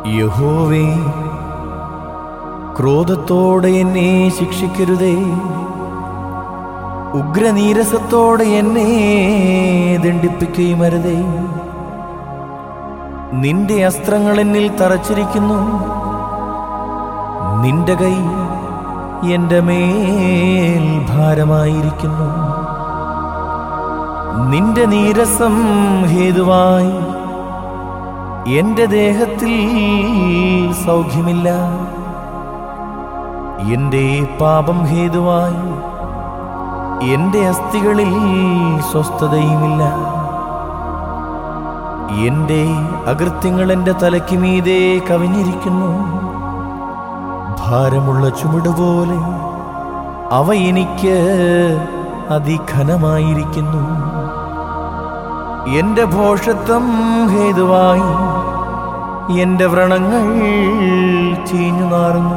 യഹോവേ ക്രോധത്തോടെ എന്നെ ശിക്ഷിക്കരുതേ ഉഗ്രനീരസത്തോടെ എന്നെ ദണ്ഡിപ്പിക്കുകയും അരുതേ നിന്റെ അസ്ത്രങ്ങൾ എന്നിൽ തറച്ചിരിക്കുന്നു നിന്റെ കൈ എന്റെ മേൽ ഭാരമായിരിക്കുന്നു നിന്റെ നീരസം ഹേതുവായി എന്റെ ദേഹത്തിൽ സൗഖ്യമില്ല എന്റെ പാപം ഹേതുവായി എന്റെ അസ്ഥികളിൽ സ്വസ്ഥതയുമില്ല എന്റെ അകൃത്യങ്ങൾ എന്റെ തലയ്ക്ക് മീതെ കവിഞ്ഞിരിക്കുന്നു ഭാരമുള്ള ചുമട് പോലെ അവ എനിക്ക് അതിഘനമായിരിക്കുന്നു എന്റെ ഭോഷത്വം ഹേതുവായി എന്റെ വ്രണങ്ങൾ ചീഞ്ഞു നാറുന്നു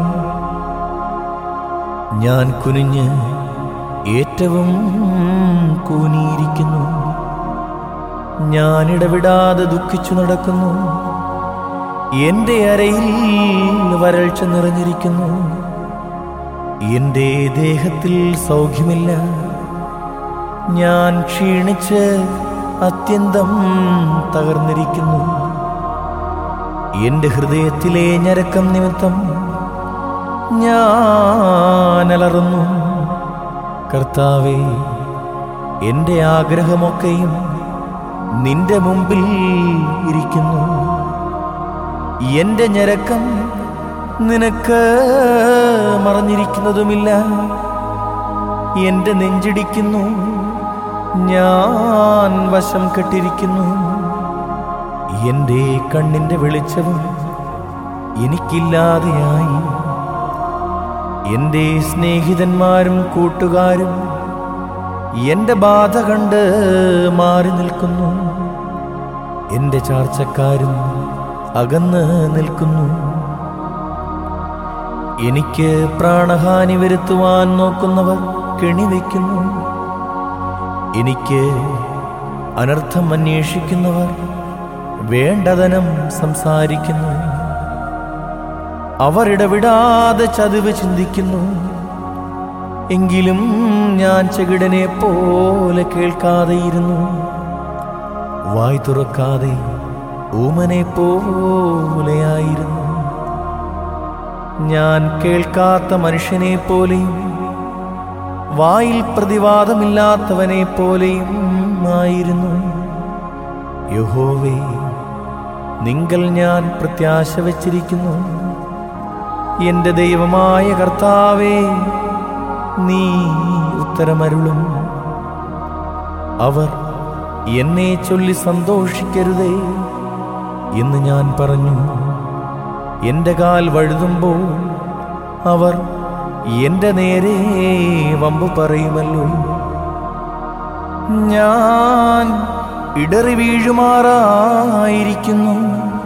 ഞാൻ കുനിഞ്ഞ് ഏറ്റവും കൂനിയിരിക്കുന്നു ഞാൻ ഇടവിടാതെ ദുഃഖിച്ചു നടക്കുന്നു എന്റെ അരയിൽ വരൾച്ച നിറഞ്ഞിരിക്കുന്നു എന്റെ ദേഹത്തിൽ സൗഖ്യമില്ല ഞാൻ ക്ഷീണിച്ച് അത്യന്തം തകർന്നിരിക്കുന്നു എന്റെ ഹൃദയത്തിലെ ഞരക്കം നിമിത്തം ഞാൻ അലറുന്നു കർത്താവേ എന്റെ ആഗ്രഹമൊക്കെയും നിന്റെ മുമ്പിൽ ഇരിക്കുന്നു എന്റെ ഞരക്കം നിനക്ക് മറഞ്ഞിരിക്കുന്നതുമില്ല എന്റെ നെഞ്ചിടിക്കുന്നു ഞാൻ വശം കെട്ടിരിക്കുന്നു എന്റെ കണ്ണിന്റെ വെളിച്ചവും എനിക്കില്ലാതെയായി എന്റെ സ്നേഹിതന്മാരും കൂട്ടുകാരും എന്റെ ബാധ കണ്ട് മാറി നിൽക്കുന്നു എന്റെ ചാർച്ചക്കാരും അകന്ന് നിൽക്കുന്നു എനിക്ക് പ്രാണഹാനി വരുത്തുവാൻ നോക്കുന്നവർ കെണിവെക്കുന്നു എനിക്ക് അനർത്ഥം അന്വേഷിക്കുന്നവർ വേണ്ടതനം സംസാരിക്കുന്നു അവർ ഇടവിടാതെ ചതിവ് ചിന്തിക്കുന്നു എങ്കിലും ഞാൻ ചെകിടനെ പോലെ കേൾക്കാതെയിരുന്നു വായ് തുറക്കാതെ ഊമനെ പോലെയായിരുന്നു ഞാൻ കേൾക്കാത്ത മനുഷ്യനെ പോലെയും വായിൽ പ്രതിവാദമില്ലാത്തവനെ പോലെയും ആയിരുന്നു യഹോവേ നിങ്കൽ ഞാൻ പ്രത്യാശ വച്ചിരിക്കുന്നു എന്റെ ദൈവമായ കർത്താവേ നീ ഉത്തരമരുളും അവർ എന്നെ ചൊല്ലി സന്തോഷിക്കരുതേ എന്ന് ഞാൻ പറഞ്ഞു എന്റെ കാൽ വഴുതുമ്പോൾ അവർ എന്റെ നേരെ വമ്പ് പറയുമല്ലോ ഞാൻ ഇടറി വീഴുമാറായിരിക്കുന്നു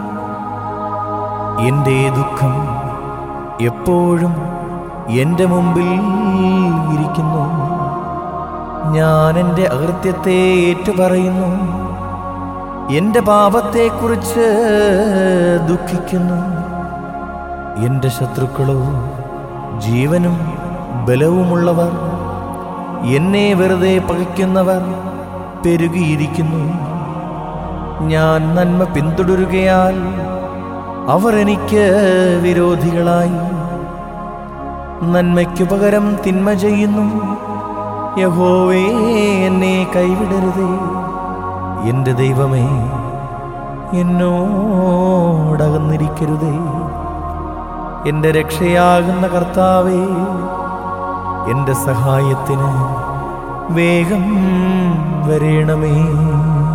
എന്റെ ദുഃഖം എപ്പോഴും എന്റെ മുമ്പിൽ ഇരിക്കുന്നു ഞാൻ എൻ്റെ അകൃത്യത്തെ ഏറ്റുപറയുന്നു എൻ്റെ പാപത്തെക്കുറിച്ച് ദുഃഖിക്കുന്നു എൻ്റെ ശത്രുക്കളോ ജീവനും ബലവുമുള്ളവർ എന്നെ വെറുതെ പകയ്ക്കുന്നവർ പെരുകിയിരിക്കുന്നു ഞാൻ നന്മ പിന്തുടരുകയാൽ അവർ എനിക്ക് വിരോധികളായി നന്മയ്ക്കു പകരം തിന്മ ചെയ്യുന്നു യഹോവേ എന്നെ കൈവിടരുതേ എൻ്റെ ദൈവമേ എന്നോടകന്നിരിക്കരുതേ എൻ്റെ രക്ഷയാകുന്ന കർത്താവേ എൻ്റെ സഹായത്തിന് വേഗം വരേണമേ